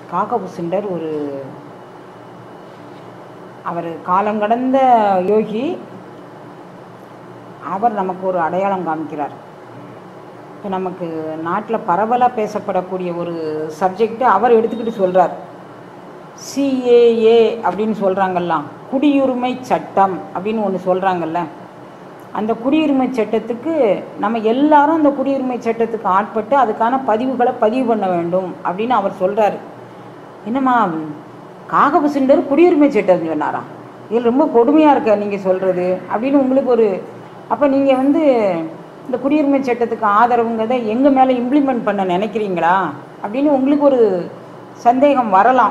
காகபுசுண்டர் ஒரு அவர் காலங்கடந்த யோகி அவர் நமக்கு ஒரு அடையாளம் காமிக்கிறார் இப்போ நமக்கு நாட்டில் பரவலாக பேசப்படக்கூடிய ஒரு சப்ஜெக்ட் அவர் எடுத்துக்கிட்டு சொல்கிறார் சிஏஏ அப்படின்னு சொல்கிறாங்கல்ல குடியுரிமை சட்டம் அப்படின்னு ஒன்று சொல்கிறாங்கல்ல அந்த குடியுரிமை சட்டத்துக்கு நம்ம எல்லாரும் அந்த குடியுரிமை சட்டத்துக்கு ஆட்பட்டு அதுக்கான பதிவுகளை பதிவு பண்ண வேண்டும் அப்படின்னு அவர் சொல்கிறாரு என்னம்மா காகபசுண்டர் குடியுரிமை சட்டம் சொன்னாரா இது ரொம்ப கொடுமையாக இருக்க நீங்கள் சொல்கிறது அப்படின்னு உங்களுக்கு ஒரு அப்போ நீங்கள் வந்து இந்த குடியுரிமை சட்டத்துக்கு ஆதரவுங்கிறத எங்கள் மேலே இம்ப்ளிமெண்ட் பண்ண நினைக்கிறீங்களா அப்படின்னு உங்களுக்கு ஒரு சந்தேகம் வரலாம்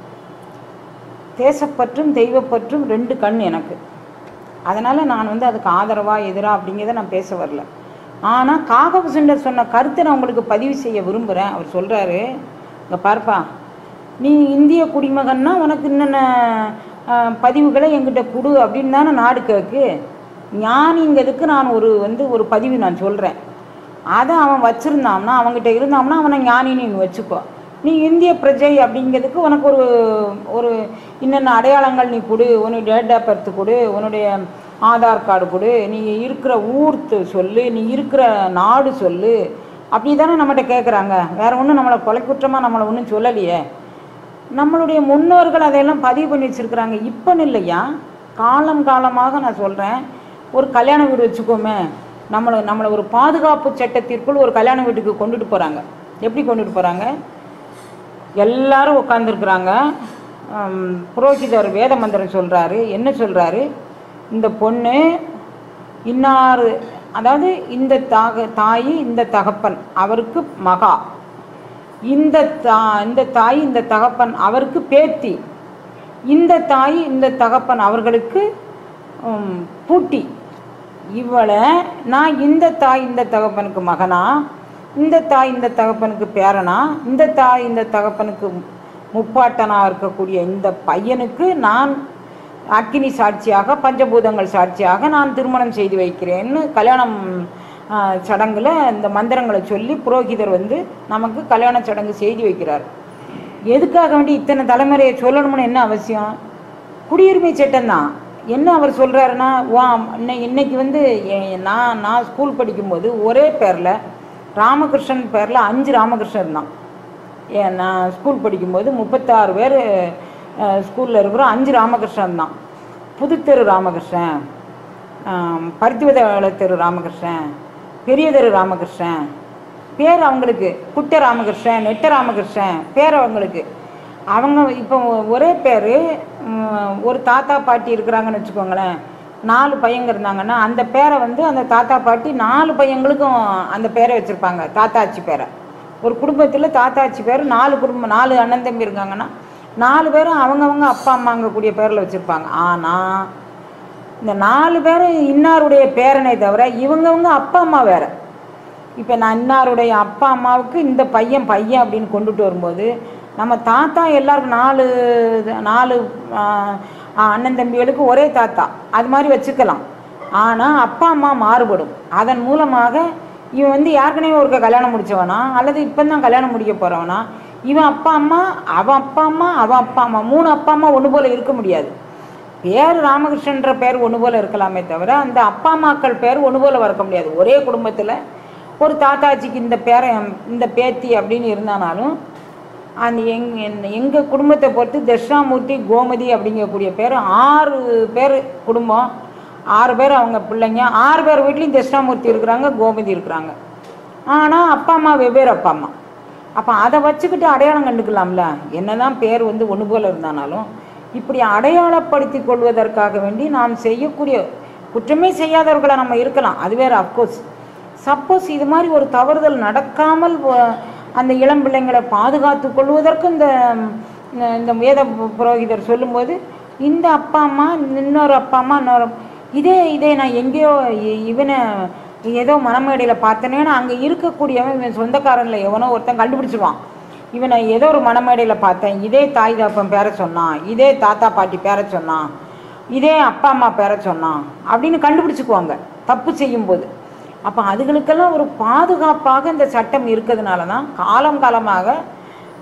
தேசப்பற்றும் தெய்வப்பற்றும் ரெண்டு கண் எனக்கு அதனால் நான் வந்து அதுக்கு ஆதரவாக எதிராக அப்படிங்கிறத நான் பேச வரல ஆனால் காகபசுண்டர் சொன்ன கருத்தை நான் உங்களுக்கு பதிவு செய்ய விரும்புகிறேன் அவர் சொல்கிறாரு இங்கே பார்ப்பா நீ இந்திய குடிமகன்னா உனக்கு என்னென்ன அஹ், பதிவுகளை என்கிட்ட கொடு அப்படின்னு தானே நாடு கேக்கு ஞானிங்கிறதுக்கு நான் ஒரு வந்து ஒரு பதிவு நான் சொல்கிறேன் அதை அவன் வச்சுருந்தான்னா அவன்கிட்ட இருந்தான்னா அவனை ஞானின்னு நீ வச்சுக்கோ நீ இந்திய பிரஜை அப்படிங்கிறதுக்கு உனக்கு ஒரு ஒரு என்னென்ன அடையாளங்கள் நீ கொடு உன்னுடைய டேட் ஆஃப் பர்த் கொடு உன்னுடைய ஆதார் கார்டு கொடு நீ இருக்கிற ஊர் து- சொல்லு நீ இருக்கிற நாடு சொல்லு அப்படி தானே நம்மகிட்ட கேட்குறாங்க வேற ஒன்றும் நம்மளை கொலை குற்றமாக நம்மளை ஒன்றும் சொல்லலையே நம்மளுடைய முன்னோர்கள் அதையெல்லாம் பதிவு பண்ணி வச்சுருக்குறாங்க இப்போன்னு இல்லையா காலம் காலமாக நான் சொல்கிறேன் ஒரு கல்யாண வீடு வச்சுக்கோமே நம்மளை நம்மளை ஒரு பாதுகாப்பு சட்டத்திற்குள் ஒரு கல்யாண வீட்டுக்கு கொண்டுட்டு போகிறாங்க எப்படி கொண்டுட்டு போகிறாங்க எல்லாரும் உட்காந்துருக்குறாங்க புரோகிதர் வேத மந்திரம் சொல்கிறாரு என்ன சொல்கிறாரு இந்த பொண்ணு இன்னார் அதாவது இந்த தாக தாய் இந்த தகப்பன் அவருக்கு மகா இந்த தா இந்த தாய் இந்த தகப்பன் அவருக்கு பேத்தி இந்த தாய் இந்த தகப்பன் அவர்களுக்கு உம், பூட்டி இவளை நான் இந்த தாய் இந்த தகப்பனுக்கு மகனா இந்த தாய் இந்த தகப்பனுக்கு பேரனா இந்த தாய் இந்த தகப்பனுக்கு முப்பாட்டனா இருக்கக்கூடிய இந்த பையனுக்கு நான் அக்கினி சாட்சியாக பஞ்சபூதங்கள் சாட்சியாக நான் திருமணம் செய்து வைக்கிறேன்னு கல்யாணம் ஆ, சடங்குல இந்த மந்திரங்களை சொல்லி புரோகிதர் வந்து நமக்கு கல்யாண சடங்கு செய்து வைக்கிறார் எதுக்காக வேண்டி இத்தனை தலைமுறையை சொல்லணும்னு என்ன அவசியம் குடியுரிமை சட்டம் தான் என்ன அவர் சொல்கிறாருன்னா வா இன்னை இன்னைக்கு வந்து எ- நான் நான் ஸ்கூல் படிக்கும்போது ஒரே பேரில் ராமகிருஷ்ணன் பேரில் அஞ்சு ராமகிருஷ்ணன் தான் ஏன் நான் ஸ்கூல் படிக்கும்போது முப்பத்தாறு பேர் ஸ்கூலில் இருக்கிறோம் அஞ்சு ராமகிருஷ்ணன் தான் புதுத்தெரு ராமகிருஷ்ணன் ஆம், பருத்திவத தெரு ராமகிருஷ்ணன் பெரிய தெரு ராமகிருஷ்ணன் பேர் அவங்களுக்கு குட்ட ராமகிருஷ்ணன் நெட்ட ராமகிருஷ்ணன் பேர் அவங்களுக்கு அவங்க இப்போ ஒரே பேர் ஒரு தாத்தா பாட்டி இருக்கிறாங்கன்னு வச்சுக்கோங்களேன் நாலு பையங்க இருந்தாங்கன்னா அந்த பேரை வந்து அந்த தாத்தா பாட்டி நாலு பையங்களுக்கும் அந்த பேரை வச்சுருப்பாங்க தாத்தாச்சி பேரை ஒரு குடும்பத்தில் தாத்தாச்சி பேர் நாலு குடும்பம் நாலு அண்ணன் தம்பி இருக்காங்கன்னா நாலு பேரும் அவங்கவங்க அப்பா அம்மாங்க கூடிய பேரில் வச்சுருப்பாங்க ஆனால் இந்த நாலு பேரும் இன்னாருடைய பேரனை தவிர இவங்கவங்க அப்பா அம்மா வேற இப்போ நான் இன்னாருடைய அப்பா அம்மாவுக்கு இந்த பையன் பையன் அப்படின்னு கொண்டுட்டு வரும்போது நம்ம தாத்தா எல்லாருக்கும் நாலு நாலு ஆஹ், அண்ணன் தம்பிகளுக்கு ஒரே தாத்தா அது மாதிரி வச்சுக்கலாம் ஆனால் அப்பா அம்மா மாறுபடும் அதன் மூலமாக இவன் வந்து ஏற்கனவே ஒருக்க கல்யாணம் முடிச்சவனா அல்லது இப்போ தான் கல்யாணம் முடிக்க போகிறவனா இவன் அப்பா அம்மா அவன் அப்பா அம்மா அவன் அப்பா அம்மா மூணு அப்பா அம்மா ஒன்று போல் இருக்க முடியாது பேர் ராமகிருஷ்ணன்ற பேர் ஒன்று போல் இருக்கலாமே தவிர அந்த அப்பா அம்மாக்கள் பேர் ஒன்று போல் இருக்க முடியாது ஒரே குடும்பத்தில் ஒரு தாத்தாச்சிக்கு இந்த பேரை இந்த பேத்தி அப்படின்னு இருந்தானாலும் அந்த எங் எங்கள் குடும்பத்தை பொறுத்து தட்சிணாமூர்த்தி கோமதி அப்படிங்கக்கூடிய பேர் ஆறு பேர் குடும்பம் ஆறு பேர் அவங்க பிள்ளைங்க ஆறு பேர் வீட்லேயும் தட்சிணாமூர்த்தி இருக்கிறாங்க கோமதி இருக்கிறாங்க ஆனால் அப்பா அம்மா வெவ்வேறு அப்பா அம்மா அப்போ அதை வச்சுக்கிட்டு அடையாளம் கண்டுக்கலாம்ல என்னதான் பேர் வந்து ஒன்று போல இருந்தானாலும் இப்படி அடையாளப்படுத்தி கொள்வதற்காக வேண்டி நாம் செய்யக்கூடிய குற்றமே செய்யாதவர்களை நம்ம இருக்கலாம் அது வேறு அஃப்கோர்ஸ் சப்போஸ் இது மாதிரி ஒரு தவறுதல் நடக்காமல் வ- அந்த இளம் பிள்ளைங்களை பாதுகாத்து கொள்வதற்கு இந்த இந்த- இந்த வேத பு- புரோகிதர் சொல்லும்போது இந்த அப்பா அம்மா இன்னொரு அப்பா அம்மா இன்னொரு இதே இதே நான் எங்கேயோ இ- இவனை ஏதோ மணமேடையில் பார்த்தனேன்னு அங்கே இருக்கக்கூடியவன் இவன் சொந்தக்காரனில் எவனோ ஒருத்தன் கண்டுபிடிச்சிருவான் இவனை ஏதோ ஒரு மணமேடையில் பார்த்தேன் இதே தாய் தாப்பன் பேரை சொன்னான் இதே தாத்தா பாட்டி பேரை சொன்னான் இதே அப்பா அம்மா பேரை சொன்னான் அப்படின்னு கண்டுபிடிச்சுக்குவாங்க தப்பு செய்யும்போது அப்போ அதுகளுக்கெல்லாம் ஒரு பாதுகாப்பாக இந்த சட்டம் இருக்கிறதுனால தான் காலம் காலமாக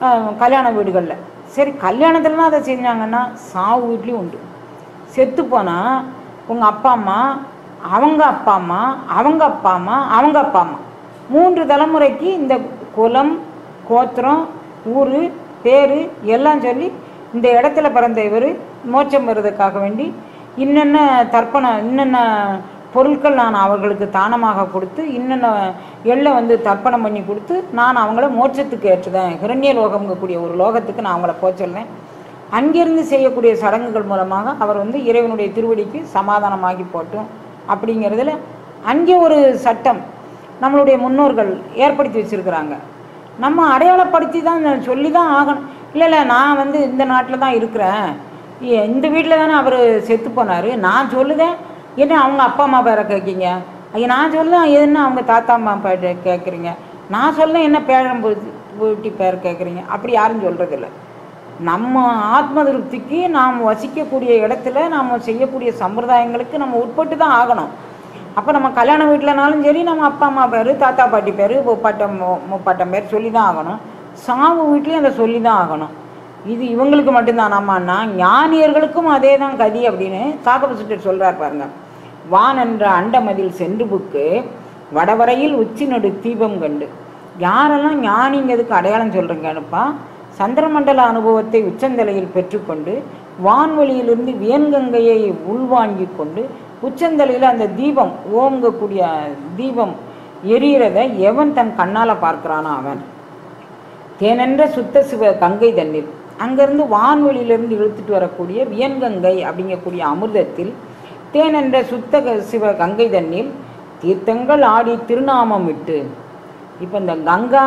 அஹ், கல்யாண வீடுகளில் சரி கல்யாணத்துலலாம் அதை செஞ்சாங்கன்னா சாவு வீட்லேயும் உண்டு செத்து போனால் உங்கள் அப்பா அம்மா அவங்க அப்பா அம்மா அவங்க அப்பா அம்மா அவங்க அப்பா அம்மா மூன்று தலைமுறைக்கு இந்த குலம் கோத்திரம் ஊர் பேர் எல்லாம் சொல்லி இந்த இடத்துல பிறந்த இவர் மோட்சம் பெறுவதற்காக வேண்டி இன்னென்ன தர்ப்பணம் இன்னென்ன பொருட்கள் நான் அவர்களுக்கு தானமாக கொடுத்து இன்னென்ன எள்ளை வந்து தர்ப்பணம் பண்ணி கொடுத்து நான் அவங்கள மோட்சத்துக்கு ஏற்றுதேன் ஹிரண்ய லோகம்ங்கக்கூடிய ஒரு லோகத்துக்கு நான் அவங்கள போக சொல்லேன் அங்கிருந்து செய்யக்கூடிய சடங்குகள் மூலமாக அவர் வந்து இறைவனுடைய திருவடிக்கு சமாதானமாகி போட்டும் அப்படிங்கிறதுல அங்கே ஒரு சட்டம் நம்மளுடைய முன்னோர்கள் ஏற்படுத்தி வச்சிருக்கிறாங்க நம்ம அடையாளப்படுத்தி தான் சொல்லி தான் ஆகணும் இல்லை இல்லை நான் வந்து இந்த நாட்டில் தான் இருக்கிறேன் ஏ- இந்த வீட்டில் தானே அவர் செத்து போனார் நான் சொல்லுதேன் என்ன அவங்க அப்பா அம்மா பேரை கேட்கீங்க ஐயா நான் சொல்லுதேன் என்ன அவங்க தாத்தா அம்மா பேரை கேட்குறீங்க நான் சொல்லுதேன் என்ன பேரன் பூட்டி பேர் கேட்குறீங்க அப்படி யாரும் சொல்கிறதில்ல நம்ம ஆத்ம திருப்திக்கு நாம் வசிக்கக்கூடிய இடத்துல நாம் செய்யக்கூடிய சம்பிரதாயங்களுக்கு நம்ம உட்பட்டு தான் ஆகணும் அப்போ நம்ம கல்யாண வீட்டிலனாலும் சரி நம்ம அப்பா அம்மா பேர் தாத்தா பாட்டி பேர் முப்பாட்டம் மு- முப்பாட்டம் பேர் சொல்லி தான் ஆகணும் சாவு வீட்லேயும் அதை சொல்லி தான் ஆகணும் இது இவங்களுக்கு மட்டும்தான் ஆமான்னா ஞானியர்களுக்கும் அதே தான் கதி அப்படின்னு காக்கபசுட்டர் சொல்கிறார் பாருங்க வான் என்ற அண்டமதில் சென்று புக்கு வடவரையில் உச்சி நடு தீபம் கண்டு யாரெல்லாம் ஞானிங்கிறதுக்கு அடையாளம் சொல்கிறீங்கன்னுப்பா சந்திரமண்டல அனுபவத்தை உச்சந்தலையில் பெற்றுக்கொண்டு வான்வெளியிலிருந்து வியன்கங்கையை உள்வாங்கி கொண்டு உச்சந்தலையில் அந்த தீபம் ஓங்கக்கூடிய தீபம் எரியறத எவன் தன் கண்ணால் பார்க்கிறானோ அவன் தேனென்ற சுத்த சிவ கங்கை தண்ணீர் அங்கேருந்து வான்வெளியிலிருந்து இழுத்துட்டு வரக்கூடிய வியன்கங்கை அப்படிங்கக்கூடிய அமிர்தத்தில் தேனென்ற சுத்த க- சிவ கங்கை தண்ணீர் தீர்த்தங்கள் ஆடி திருநாமம் விட்டு இப்போ இந்த கங்கா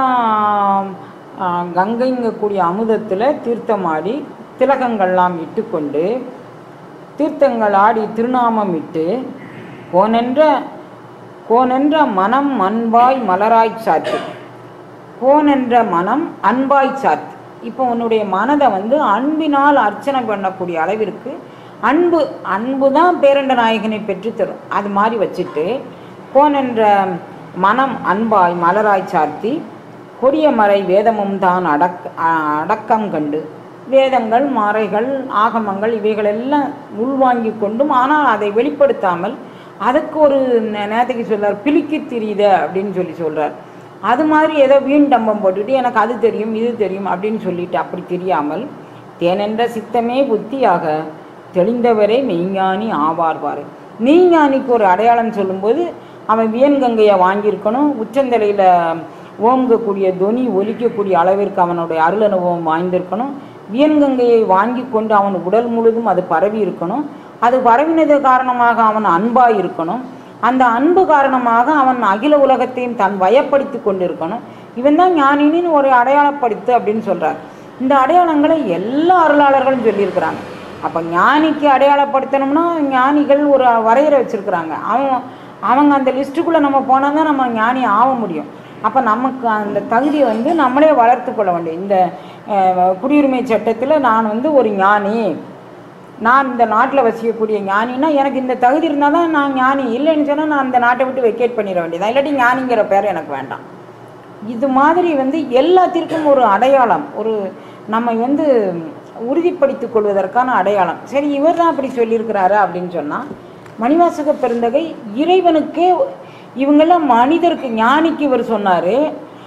ஆ, கங்கைங்கக்கூடிய அமுதத்தில் தீர்த்தமாடி திலகங்கள்லாம் இட்டுக்கொண்டு தீர்த்தங்கள் ஆடி திருநாமம் இட்டு கோனென்ற கோனென்ற மனம் அன்பாய் மலராய் சாத்து கோனென்ற மனம் அன்பாய் சாத்து இப்போ உன்னுடைய மனதை வந்து அன்பினால் அர்ச்சனை பண்ணக்கூடிய அளவிற்கு அன்பு அன்பு தான் பேரண்ட நாயகனை பெற்றுத்தரும் அது மாதிரி வச்சுட்டு கோனென்ற மனம் அன்பாய் மலராய் சார்த்தி கொடிய மறை வேதமும் தான் அடக் அ- அடக்கம் கண்டு வேதங்கள் மறைகள் ஆகமங்கள் இவைகளெல்லாம் உள்வாங்கி கொண்டும் ஆனால் அதை வெளிப்படுத்தாமல் அதுக்கு ஒரு நே- நேத்தைக்கு சொல்றார் பிலிக்கி திரியுத அப்படின்னு சொல்லி சொல்றார் அது மாதிரி ஏதோ வீண் டம்பம் போட்டுட்டு எனக்கு அது தெரியும் இது தெரியும் அப்படின்னு சொல்லிட்டு அப்படி தெரியாமல் தேனென்ற சித்தமே புத்தியாக தெளிந்தவரே மெய்ஞானி ஆவார் பாரு மெய்ஞானிக்கு ஒரு அடையாளம் சொல்லும்போது அவன் வியன்கங்கையை வாங்கியிருக்கணும் உச்சந்தலையில் ஓங்கக்கூடிய தொனி ஒலிக்கக்கூடிய அளவிற்கு அவனுடைய அருள் அனுபவம் வாய்ந்திருக்கணும் வியன்கங்கையை வாங்கி கொண்டு அவன் உடல் முழுதும் அது பரவி இருக்கணும் அது பரவினது காரணமாக அவன் அன்பாய் இருக்கணும் அந்த அன்பு காரணமாக அவன் அகில உலகத்தையும் தன் வயப்படுத்தி கொண்டிருக்கணும் இவன் தான் ஞானின்னு ஒரு அடையாளப்படுத்து அப்படின்னு சொல்றார் இந்த அடையாளங்களை எல்லா அருளாளர்களும் சொல்லியிருக்கிறாங்க அப்போ ஞானிக்கு அடையாளப்படுத்தணும்னா ஞானிகள் ஒரு வரையறை வச்சிருக்கிறாங்க அவன் அவங்க அந்த லிஸ்ட்டுக்குள்ளே நம்ம போனால் தான் நம்ம ஞானி ஆக முடியும் அப்போ நமக்கு அந்த தகுதியை வந்து நம்மளே வளர்த்து கொள்ள வேண்டும் இந்த அஹ், குடியுரிமை சட்டத்தில் நான் வந்து ஒரு ஞானி நான் இந்த நாட்டில் வசிக்கக்கூடிய ஞானின்னா எனக்கு இந்த தகுதி இருந்தால் தான் நான் ஞானி இல்லைன்னு சொன்னால் நான் அந்த நாட்டை விட்டு வெக்கேட் பண்ணிட வேண்டியதான் இல்லாட்டி ஞானிங்கிற பேர் எனக்கு வேண்டாம் இது மாதிரி வந்து எல்லாத்திற்கும் ஒரு அடையாளம் ஒரு நம்ம வந்து உறுதிப்படுத்திக் கொள்வதற்கான அடையாளம் சரி இவர் தான் அப்படி சொல்லியிருக்கிறாரு அப்படின்னு சொன்னால் மணிவாசக பெருந்தகை இறைவனுக்கே இவங்கெல்லாம் மனிதருக்கு ஞானிக்கு இவர் சொன்னார்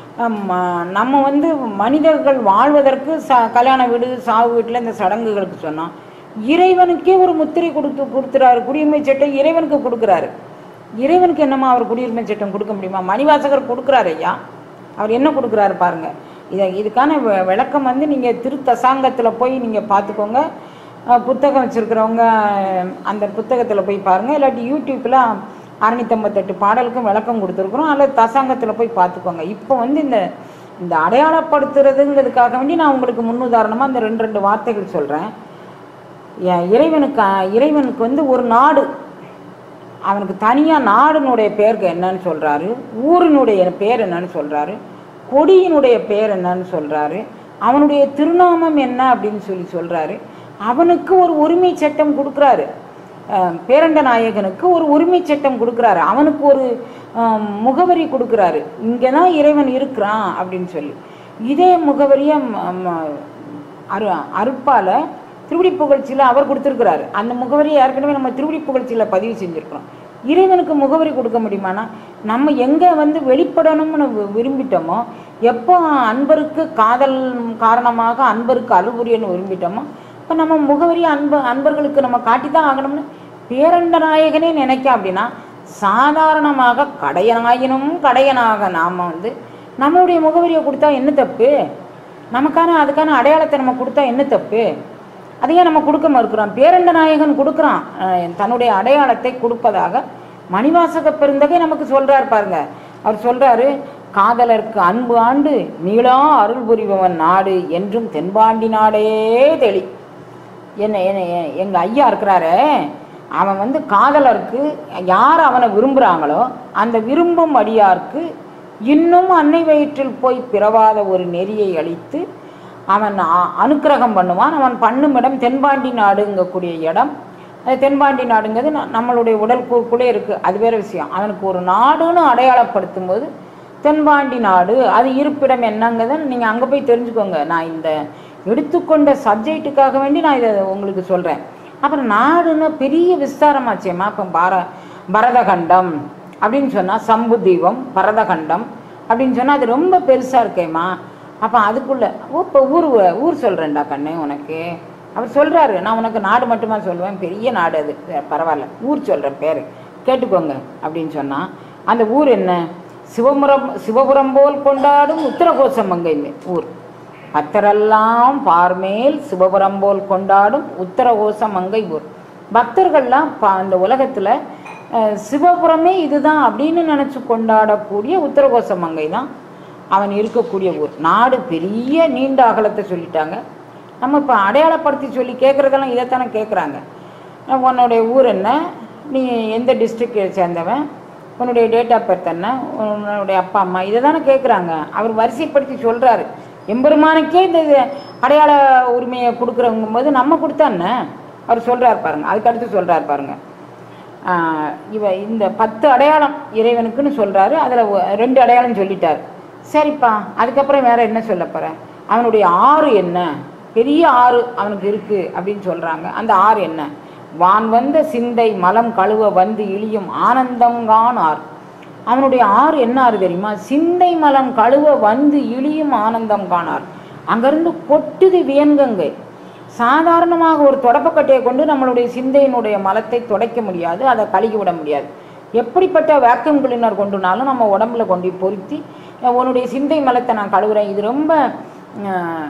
நம்ம வந்து மனிதர்கள் வாழ்வதற்கு ச கல்யாண வீடு சாவு வீட்டில் இந்த சடங்குகளுக்கு சொன்னோம் இறைவனுக்கே ஒரு முத்திரை கொடுத்து கொடுத்துறாரு குடியுரிமை சட்டம் இறைவனுக்கு கொடுக்குறாரு இறைவனுக்கு என்னம்மா அவர் குடியுரிமை சட்டம் கொடுக்க முடியுமா மணிவாசகர் கொடுக்குறாரு ஐயா அவர் என்ன கொடுக்குறாரு பாருங்க இதை இதுக்கான வெ- விளக்கம் வந்து நீங்கள் திருத்தசாங்கத்தில் போய் நீங்கள் பார்த்துக்கோங்க அஹ் புத்தகம் வச்சுருக்கிறவங்க அந்த புத்தகத்தில் போய் பாருங்கள் இல்லாட்டி யூடியூப்பில் அறநூத்தம்பத்தெட்டு பாடலுக்கும் விளக்கம் கொடுத்துருக்குறோம் அல்லது தசாங்கத்தில் போய் பார்த்துக்கோங்க இப்போ வந்து இந்த இந்த அடையாளப்படுத்துறதுங்கிறதுக்காக வேண்டி நான் உங்களுக்கு முன்னுதாரணமாக இந்த ரெண்டு ரெண்டு வார்த்தைகள் சொல்கிறேன் இறைவனுக்கு இறைவனுக்கு வந்து ஒரு நாடு அவனுக்கு தனியாக நாடினுடைய பேருக்கு என்னன்னு சொல்கிறாரு ஊரினுடைய பேர் என்னன்னு சொல்கிறாரு கொடியினுடைய பேர் என்னன்னு சொல்கிறாரு அவனுடைய திருநாமம் என்ன அப்படின்னு சொல்லி சொல்கிறாரு அவனுக்கு ஒரு உரிமை சட்டம் கொடுக்குறாரு அஹ் பேரண்ட நாயகனுக்கு ஒரு உரிமை சட்டம் கொடுக்குறாரு அவனுக்கு ஒரு அஹ், முகவரி கொடுக்குறாரு இங்கே தான் இறைவன் இருக்கிறான் அப்படின்னு சொல்லி இதே முகவரியை ம- ம- அரு அருட்பால திருவிடி புகழ்ச்சியில் அவர் கொடுத்துருக்கிறாரு அந்த முகவரியை ஏற்கனவே நம்ம திருவிடி புகழ்ச்சியில் பதிவு செஞ்சுருக்கிறோம் இறைவனுக்கு முகவரி கொடுக்க முடியுமானா நம்ம எங்கே வந்து வெளிப்படணும்னு வி- விரும்பிட்டோமோ எப்போ அன்பருக்கு காதல் காரணமாக அன்பருக்கு அருள்புரியன்னு விரும்பிட்டோமோ இப்போ நம்ம முகவரி அன்பு அன்பர்களுக்கு நம்ம காட்டி தான் ஆகணும்னு பேரண்ட நாயகனே நினைக்க அப்படின்னா சாதாரணமாக கடையனாயினும் கடையனாக நாம் வந்து நம்மளுடைய முகவரியை கொடுத்தா என்ன தப்பு நமக்கான அதுக்கான அடையாளத்தை நம்ம கொடுத்தா என்ன தப்பு அதையே நம்ம கொடுக்க மறுக்கிறோம் பேரண்ட நாயகன் கொடுக்குறான் அஹ் தன்னுடைய அடையாளத்தை கொடுப்பதாக மணிவாசக பெருந்தகை நமக்கு சொல்றார் பாருங்க அவர் சொல்றாரு காதலர்க்கு அன்பு ஆண்டு நீளா அருள் புரிபவன் நாடு என்றும் தென்பாண்டி நாடே தெளி என்ன என்ன எ- எங்க ஐயா இருக்கிறாரே அவன் வந்து காதலருக்கு யார் அவனை விரும்புகிறாங்களோ அந்த விரும்பும் அடியார்க்கு இன்னும் அன்னை வயிற்றில் போய் பிறவாத ஒரு நெறியை அளித்து அவன் அ- அனுக்கிரகம் பண்ணுவான் அவன் பண்ணும் இடம் தென்பாண்டி நாடுங்கக்கூடிய இடம் அது தென்பாண்டி நாடுங்கிறது ந- நம்மளுடைய உடல் கூறுக்குள்ளே இருக்குது அது வேற விஷயம் அவனுக்கு ஒரு நாடுன்னு அடையாளப்படுத்தும் போது தென்பாண்டி நாடு அது இருப்பிடம் என்னங்கிறத நீங்கள் அங்கே போய் தெரிஞ்சுக்கோங்க நான் இந்த எடுத்துக்கொண்ட சப்ஜெக்ட்டுக்காக வேண்டி நான் இதை உங்களுக்கு சொல்கிறேன் அப்புறம் நாடுன்னு பெரிய விஸ்தாரமாச்சேம்மா இப்போ பார பரதகண்டம் அப்படின்னு சொன்னால் சம்பு தீபம் பரதகண்டம் அப்படின்னு சொன்னால் அது ரொம்ப பெருசாக இருக்கேம்மா அப்போ அதுக்குள்ளே ஓ இப்போ ஊர் ஊர் சொல்கிறேன்டா கண்ணு உனக்கு அவர் சொல்கிறாரு நான் உனக்கு நாடு மட்டுமா சொல்லுவேன் பெரிய நாடு அது பரவாயில்ல ஊர் சொல்கிறேன் பேர் கேட்டுக்கோங்க அப்படின்னு சொன்னால் அந்த ஊர் என்ன சிவபுரம் சிவபுரம் போல் கொண்டாடும் உத்தரகோச மங்கை ஊர் பக்தரெல்லாம் பார்மேல் சிவபுரம் போல் கொண்டாடும் உத்தரகோச மங்கை ஊர் பக்தர்கள்லாம் பா அந்த உலகத்தில் சிவபுரமே இதுதான் அப்படின்னு நினச்சி கொண்டாடக்கூடிய உத்தரகோச மங்கை தான் அவன் இருக்கக்கூடிய ஊர் நாடு பெரிய நீண்ட அகலத்தை சொல்லிட்டாங்க நம்ம இப்போ அடையாளப்படுத்தி சொல்லி கேட்குறதெல்லாம் இதைத்தானே கேட்குறாங்க உன்னுடைய ஊர் என்ன நீ எந்த டிஸ்ட்ரிக்டை சேர்ந்தவன் உன்னுடைய டேட் ஆஃப் பர்த் என்ன உன்னுடைய அப்பா அம்மா இதை தானே கேட்குறாங்க அவர் வரிசைப்படுத்தி சொல்கிறாரு எம்பெருமானுக்கே இந்த இது அடையாள உரிமையை கொடுக்குறவங்கும் போது நம்ம கொடுத்தா என்ன அவர் சொல்கிறார் பாருங்க அதுக்கு அடுத்து சொல்கிறார் பாருங்க ஆஹ் இவ இந்த பத்து அடையாளம் இறைவனுக்குன்னு சொல்கிறாரு அதில் ரெண்டு அடையாளம் சொல்லிட்டார் சரிப்பா அதுக்கப்புறம் வேற என்ன சொல்ல போகிறேன் அவனுடைய ஆறு என்ன பெரிய ஆறு அவனுக்கு இருக்குது அப்படின்னு சொல்கிறாங்க அந்த ஆறு என்ன வான் வந்த சிந்தை மலம் கழுவ வந்து இழியும் ஆனந்தங்கான் ஆறு அவனுடைய ஆறு என்ன ஆறு தெரியுமா சிந்தை மலம் கழுவ வந்து இழியும் ஆனந்தம் காணார் அங்கேருந்து கொட்டுது வியன்கங்கை சாதாரணமாக ஒரு தொடப்பக்கட்டையை கொண்டு நம்மளுடைய சிந்தையினுடைய மலத்தை துடைக்க முடியாது அதை கழுகி விட முடியாது எப்படிப்பட்ட வேக்யூம் கிளீனர் கொண்டுனாலும் நம்ம உடம்புல கொண்டு போய் பொருத்தி உன்னுடைய சிந்தை மலத்தை நான் கழுவுறேன் இது ரொம்ப அஹ்,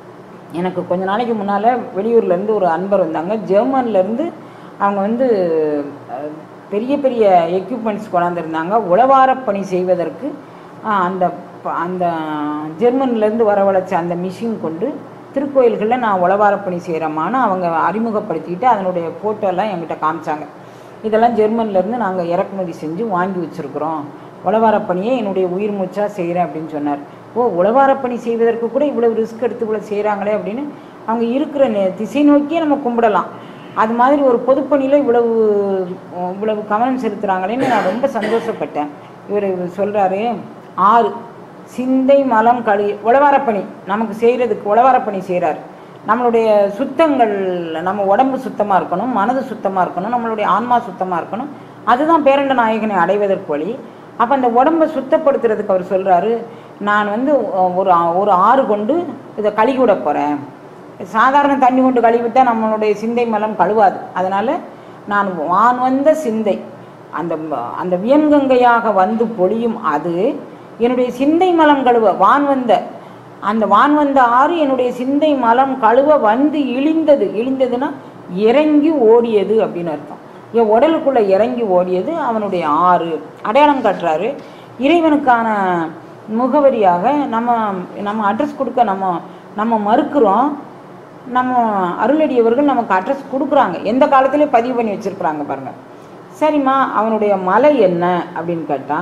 எனக்கு கொஞ்ச நாளைக்கு முன்னால் வெளியூர்லேருந்து ஒரு அன்பர் வந்தாங்க ஜெர்மன்லேருந்து அவங்க வந்து அஹ், பெரிய பெரிய எக்யூப்மெண்ட்ஸ் கொண்டாந்துருந்தாங்க உளவார பணி செய்வதற்கு அஹ், அந்த ப- அந்த ஜெர்மன்லேருந்து வரவழைச்ச அந்த மிஷின் கொண்டு திருக்கோயில்களில் நான் உளவார பணி செய்கிறோமான்னு அவங்க அறிமுகப்படுத்திட்டு அதனுடைய ஃபோட்டோலாம் என்கிட்ட காமிச்சாங்க இதெல்லாம் ஜெர்மன்லேருந்து நாங்கள் இறக்குமதி செஞ்சு வாங்கி வச்சுருக்குறோம் உளவாரப் பணியை என்னுடைய உயிர் மூச்சாக செய்கிறேன் அப்படின்னு சொன்னார் ஓ உளவாரப் பணி செய்வதற்கு கூட இவ்வளவு ரிஸ்க் எடுத்து இவ்வளோ செய்கிறாங்களே அப்படின்னு அவங்க இருக்கிற நே- திசை நோக்கியே நம்ம கும்பிடலாம் அது மாதிரி ஒரு பொதுப்பணியில் இவ்வளவு இவ்வளவு கவனம் செலுத்துகிறாங்களேன்னு நான் ரொம்ப சந்தோஷப்பட்டேன் இவர் சொல்கிறாரு ஆறு சிந்தை மலம் கழு உழவாரப்பணி நமக்கு செய்கிறதுக்கு உழவாரப்பணி செய்கிறார் நம்மளுடைய சுத்தங்கள் நம்ம உடம்பு சுத்தமாக இருக்கணும் மனது சுத்தமாக இருக்கணும் நம்மளுடைய ஆன்மா சுத்தமாக இருக்கணும் அதுதான் பேரண்ட நாயகனை அடைவதற்கு வழி அப்போ அந்த உடம்பை சுத்தப்படுத்துறதுக்கு அவர் சொல்கிறாரு நான் வந்து அஹ், ஒரு ஆ- ஒரு ஆறு கொண்டு இதை கழுகி விட போகிறேன் சாதாரண தண்ணி கொண்டு கழுவிட்டா நம்மளுடைய சிந்தை மலம் கழுவாது அதனால் நான் வான் வந்த சிந்தை அந்த ம- அந்த வியன்கங்கையாக வந்து பொழியும் அது என்னுடைய சிந்தை மலம் கழுவ வான் வந்த அந்த வான் வந்த ஆறு என்னுடைய சிந்தை மலம் கழுவ வந்து இழிந்தது இழிந்ததுன்னா இறங்கி ஓடியது அப்படின்னு அர்த்தம் என் உடலுக்குள்ளே இறங்கி ஓடியது அவனுடைய ஆறு அடையாளம் காட்டுறாரு இறைவனுக்கான முகவரியாக நம்ம நம்ம அட்ரஸ் கொடுக்க நம்ம நம்ம மறுக்கிறோம் நம்ம அருளடியவர்கள் நமக்கு அட்ரஸ் கொடுக்குறாங்க எந்த காலத்திலே பதிவு பண்ணி வச்சிருக்கிறாங்க பாருங்க சரிம்மா அவனுடைய மலை என்ன அப்படின்னு கேட்டால்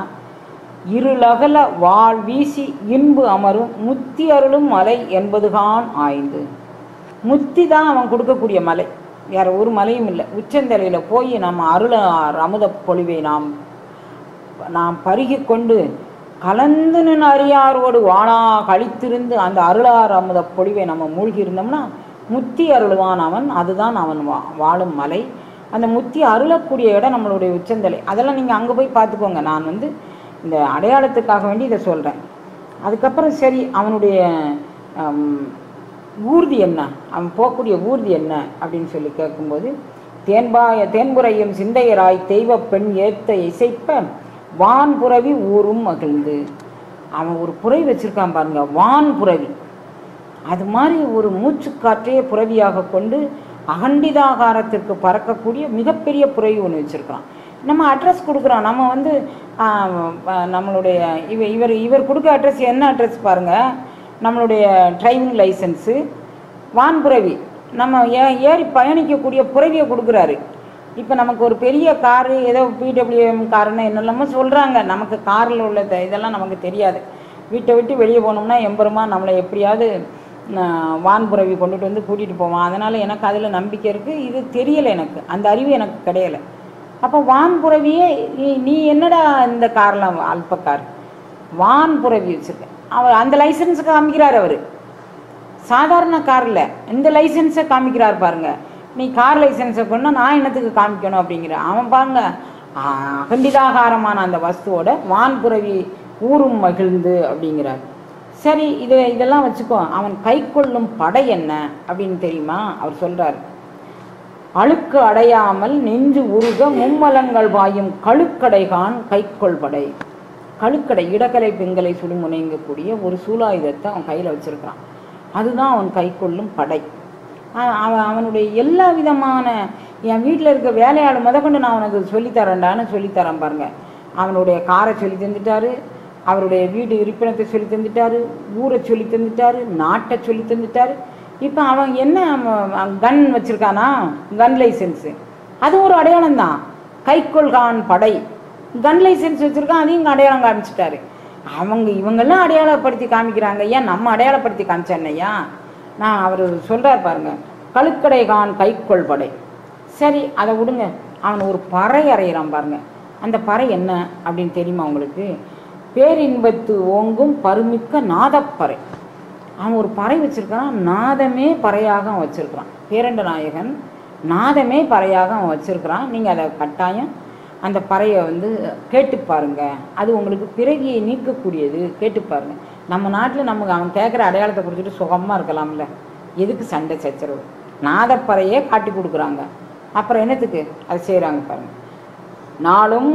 இருளகல வாழ் வீசி இன்பு அமரும் முத்தி அருளும் மலை என்பதுகான் ஆய்ந்து முத்தி தான் அவன் கொடுக்கக்கூடிய மலை வேற ஒரு மலையும் இல்லை உச்சந்தலையில் போய் நம்ம அருள அமுத பொழிவை நாம் நாம் பருகி கொண்டு கலந்து நின் அறியாரோடு வானா கழித்திருந்து அந்த அருளார் அமுத பொழிவை நம்ம மூழ்கி இருந்தோம்னா முத்தி அருள்வான் அவன் அதுதான் அவன் வா வாழும் மலை அந்த முத்தி அருளக்கூடிய இடம் நம்மளுடைய உச்சந்தலை அதெல்லாம் நீங்கள் அங்கே போய் பார்த்துக்கோங்க நான் வந்து இந்த அடையாளத்துக்காக வேண்டி இதை சொல்கிறேன் அதுக்கப்புறம் சரி அவனுடைய ஆம், ஊர்தி என்ன அவன் போகக்கூடிய ஊர்தி என்ன அப்படின்னு சொல்லி கேட்கும்போது தேன்பாய தேன்புரையும் சிந்தையராய் தெய்வ பெண் ஏத்த இசைப்ப வான் புறவி ஊரும் மகிழ்ந்து அவன் ஒரு புரை வச்சிருக்கான் பாருங்க வான் புறவி அது மாதிரி ஒரு மூச்சுக்காற்றையே புறவியாக கொண்டு அகண்டிதாகாரத்திற்கு பறக்கக்கூடிய மிகப்பெரிய புறவி ஒன்று வச்சுருக்கான் நம்ம அட்ரஸ் கொடுக்குறோம் நம்ம வந்து ஆஹ், ஆஹ், நம்மளுடைய இவ இவர் இவர் கொடுக்க அட்ரஸ் என்ன அட்ரஸ் பாருங்கள் நம்மளுடைய டிரைவிங் லைசன்ஸு வான்புறவி நம்ம ஏ ஏறி பயணிக்கக்கூடிய புறவியை கொடுக்குறாரு இப்போ நமக்கு ஒரு பெரிய காரு ஏதோ பிடபிள்யூஎம் காருன்னு என்னெல்லாமோ சொல்கிறாங்க நமக்கு காரில் உள்ள த- இதெல்லாம் நமக்கு தெரியாது வீட்டை விட்டு வெளியே போனோம்னா எம்பெருமா நம்மளை எப்படியாவது ஆஹ், வான்புறவி கொண்டுட்டு வந்து கூட்டிகிட்டு போவான் அதனால் எனக்கு அதில் நம்பிக்கை இருக்குது இது தெரியலை எனக்கு அந்த அறிவு எனக்கு கிடையலை அப்போ வான்புறவியே நீ நீ என்னடா இந்த காரில் அல்ப கார் வான்புறவி வச்சுருக்க அவர் அந்த லைசன்ஸுக்கு காமிக்கிறார் அவர் சாதாரண காரில் இந்த லைசன்ஸை காமிக்கிறார் பாருங்க நீ கார் லைசன்ஸை கொண்டா நான் என்னத்துக்கு காமிக்கணும் அப்படிங்கிற அவன் பாருங்க ஆ, அகண்டிதாகாரமான அந்த வஸ்துவோட வான்புறவி ஊரும் மகிழ்ந்து அப்படிங்கிறார் சரி இது இதெல்லாம் வச்சுக்கோ அவன் கை கொள்ளும் படை என்ன அப்படின்னு தெரியுமா அவர் சொல்றார் அழுக்கு அடையாமல் நெஞ்சு உருக மும்மலங்கள் பாயும் கழுக்கடைகான் கைக்கொள் படை கழுக்கடை இடக்கலை பெண்களை சுடுமுனைங்கக்கூடிய ஒரு சூலாயுதத்தை அவன் கையில் வச்சிருக்கான் அதுதான் அவன் கைக்கொள்ளும் படை அவன் அவன் அவனுடைய எல்லா விதமான என் வீட்டில் இருக்க வேலையாள் முதற்கொண்டு நான் உனக்கு சொல்லித்தரேன்டான்னு சொல்லித்தரேன் பாருங்க அவனுடைய காரை சொல்லி தந்துட்டாரு அவருடைய வீடு இருப்பிடத்தை சொல்லி தந்துட்டாரு ஊரை சொல்லி தந்துட்டாரு நாட்டை சொல்லி தந்துட்டாரு இப்போ அவன் என்ன கன் வச்சிருக்கானா கன் லைசன்ஸு அது ஒரு அடையாளம் தான் கைக்கொள்கான் படை கன் லைசன்ஸ் வச்சிருக்கான் அதையும் இங்க அடையாளம் காமிச்சிட்டாரு அவங்க இவங்கெல்லாம் அடையாளப்படுத்தி காமிக்கிறாங்க ஏன் நம்ம அடையாளப்படுத்தி காமிச்சேன்னையா நான் அவர் சொல்றார் பாருங்க கழுக்கடைகான் கைக்கொள் படை சரி அதை விடுங்க அவன் ஒரு பறை அறையிறான் பாருங்க அந்த பறை என்ன அப்படின்னு தெரியுமா உங்களுக்கு பேரின்பத்து ஓங்கும் பருமிக்க நாதப்பறை அவன் ஒரு பறை வச்சிருக்கான் நாதமே பறையாக அவன் வச்சிருக்கிறான் பேரண்ட நாயகன் நாதமே பறையாக அவன் வச்சிருக்கிறான் நீங்கள் அதை கட்டாயம் அந்த பறையை வந்து கேட்டு பாருங்க அது உங்களுக்கு பிறவியை நீக்கக்கூடியது கேட்டு பாருங்க நம்ம நாட்டில் நமக்கு அவன் கேட்குற அடையாளத்தை கொடுத்துட்டு சுகமாக இருக்கலாம்ல எதுக்கு சண்டை சச்சரவு நாதப்பறையே காட்டி கொடுக்குறாங்க அப்புறம் என்னத்துக்கு அதை செய்கிறாங்க பாருங்க நாளும்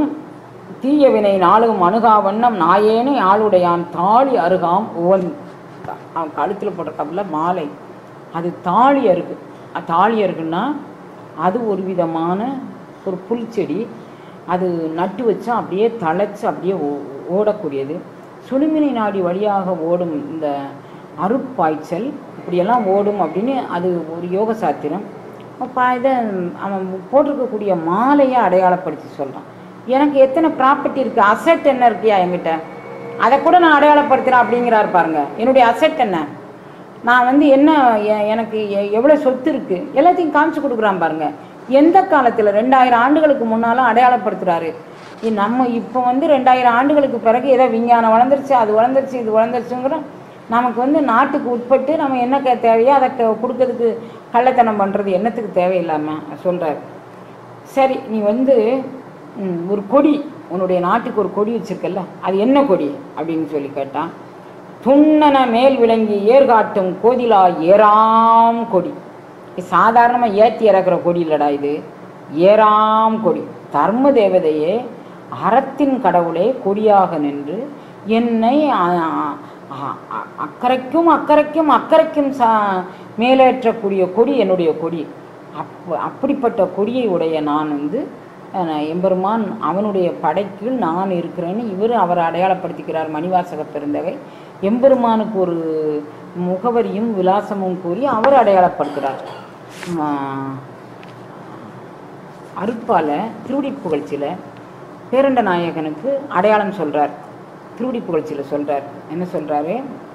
தீய வினை நாளும் அணுகா வண்ணம் நாயேனே ஆளுடையான் தாலி அருகாம் உவன் அவன் கழுத்தில் போட்டிருக்காப்புல மாலை அது தாலி அருகு அ- தாலி அருகுன்னா அது ஒரு விதமான ஒரு புல்செடி அது நட்டு வச்சா அப்படியே தழைச்சு அப்படியே ஓ- ஓடக்கூடியது சுழுமினை நாடி வழியாக ஓடும் இந்த அருட்பாய்ச்சல் இப்படியெல்லாம் ஓடும் அப்படின்னு அது ஒரு யோக சாத்திரம் அப்போ இதை அவன் போட்டிருக்கக்கூடிய மாலையை அடையாளப்படுத்தி சொல்கிறான் எனக்கு எத்தனை ப்ராப்பர்ட்டி இருக்குது அசெட் என்ன இருக்கியா என்கிட்ட அதை கூட நான் அடையாளப்படுத்துகிறேன் அப்படிங்கிறாரு பாருங்க என்னுடைய அசெட் என்ன நான் வந்து என்ன எ- எனக்கு எ- எவ்வளோ சொத்து இருக்குது எல்லாத்தையும் காமிச்சு கொடுக்குறான் பாருங்க எந்த காலத்தில் ரெண்டாயிரம் ஆண்டுகளுக்கு முன்னாலும் அடையாளப்படுத்துகிறாரு நம்ம இப்போ வந்து ரெண்டாயிரம் ஆண்டுகளுக்கு பிறகு ஏதோ விஞ்ஞானம் வளர்ந்துருச்சு அது வளர்ந்துருச்சு இது வளர்ந்துருச்சுங்கிற நமக்கு வந்து நாட்டுக்கு உட்பட்டு நம்ம என்ன கே தேவையோ அதை க- கொடுக்கறதுக்கு கள்ளத்தனம் பண்ணுறது என்னத்துக்கு தேவையில்லாமல் சொல்கிறாரு சரி நீ வந்து ம், ஒரு கொடி உன்னுடைய நாட்டுக்கு ஒரு கொடி வச்சிருக்கல்ல அது என்ன கொடி அப்படின்னு சொல்லி கேட்டான் துண்ணன மேல் விளங்கி ஏர்காட்டும் கோதிலா ஏறாம் கொடி இது சாதாரணமாக ஏற்றி இறக்குற கொடி இல்லடா இது ஏறாம் கொடி தர்ம தேவதையே அறத்தின் கடவுளே கொடியாக நின்று என்னை அ- அ- அ- அ- அக்கறைக்கும் அக்கறைக்கும் அக்கறைக்கும் சா மேலேற்றக்கூடிய கொடி என்னுடைய கொடி அப் அப்படிப்பட்ட கொடியை உடைய நான் வந்து அஹ், எம்பெருமான் அவனுடைய படைக்குள் நான் இருக்கிறேன்னு இவர் அவரை அடையாளப்படுத்திக்கிறார் மணிவாசக பெருந்தகை எம்பெருமானுக்கு ஒரு முகவரியும் விலாசமும் கூறி அவர் அடையாளப்படுத்துகிறார் ஆஹ், அருட்பால திருவடி புகழ்ச்சியில் பேரண்ட நாயகனுக்கு அடையாளம் சொல்றார் திருவடி புகழ்ச்சியில் சொல்றார் என்ன சொல்றாரு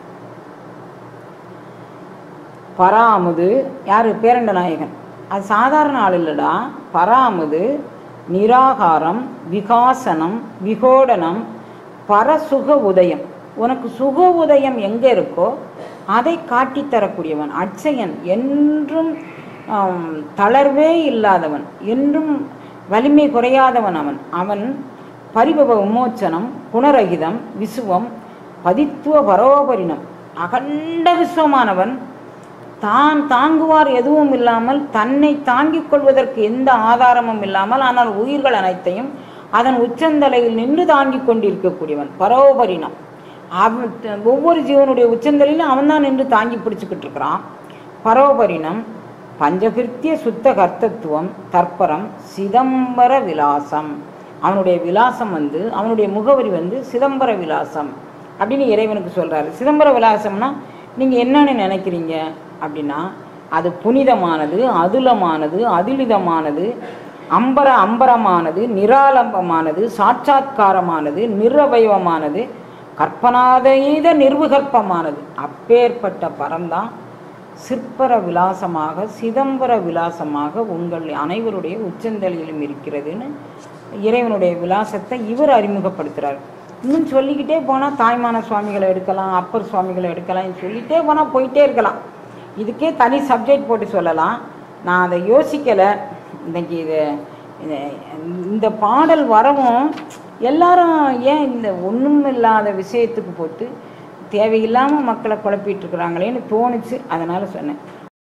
பராமுது யாரு பேரண்ட நாயகன் அது சாதாரண ஆள் இல்லடா பராமுது நிராகாரம் விகாசனம் விகோடனம் பரசுக உதயம் உனக்கு சுக உதயம் எங்கே இருக்கோ அதை காட்டித் தரக்கூடியவன் அட்சயன் என்றும் ஆம், தளர்வே இல்லாதவன் என்றும் வலிமை குறையாதவன் அவன் அவன் பரிபவ விமோச்சனம் குணரகிதம் விசுவம் பதித்துவ பரோபரிணம் அகண்ட விஸ்வமானவன் தான் தாங்குவார் எதுவும் இல்லாமல் தன்னை தாங்கிக் கொள்வதற்கு எந்த ஆதாரமும் இல்லாமல் ஆனால் உயிர்கள் அனைத்தையும் அதன் உச்சந்தலையில் நின்று தாங்கிக் கொண்டிருக்கக்கூடியவன் பரோபரிணம் அவன் த- ஒவ்வொரு ஜீவனுடைய உச்சந்தலையிலும் அவன் தான் நின்று தாங்கி பிடிச்சுக்கிட்டு இருக்கிறான் பரோபரிணம் பஞ்சகிருத்திய சுத்த கர்த்தத்துவம் தற்பரம் சிதம்பர விலாசம் அவனுடைய விலாசம் வந்து அவனுடைய முகவரி வந்து சிதம்பர விலாசம் அப்படின்னு இறைவனுக்கு சொல்றாரு சிதம்பர விலாசம்னா நீங்க என்னன்னு நினைக்கிறீங்க அப்படின்னா அது புனிதமானது அதுலமானது அதிலிதமானது அம்பர அம்பரமானது நிராலம்பமானது சாட்சாத்காரமானது நிரவயவமானது கற்பனாதீத நிர்விகற்பமானது அப்பேற்பட்ட பரம்தான் சிற்பர விலாசமாக சிதம்பர விலாசமாக உங்கள் அனைவருடைய உச்சந்தலையிலும் இருக்கிறதுன்னு இறைவனுடைய விலாசத்தை இவர் அறிமுகப்படுத்துறார் இன்னும் சொல்லிக்கிட்டே போனால் தாய்மான சுவாமிகளை எடுக்கலாம் அப்பர் சுவாமிகளை எடுக்கலாம் சொல்லிட்டே போனால் போயிட்டே இருக்கலாம் இதுக்கே தனி சப்ஜெக்ட் போட்டு சொல்லலாம் நான் அதை யோசிக்கலை இன்னைக்கு இது இது- இந்த பாடல் வரவும் எல்லாரும் ஏன் இந்த ஒன்றும் இல்லாத விஷயத்துக்கு போட்டு தேவையில்லாமல் மக்களை குழப்பிட்டு இருக்கிறாங்களேன்னு தோணுச்சு அதனால் சொன்னேன்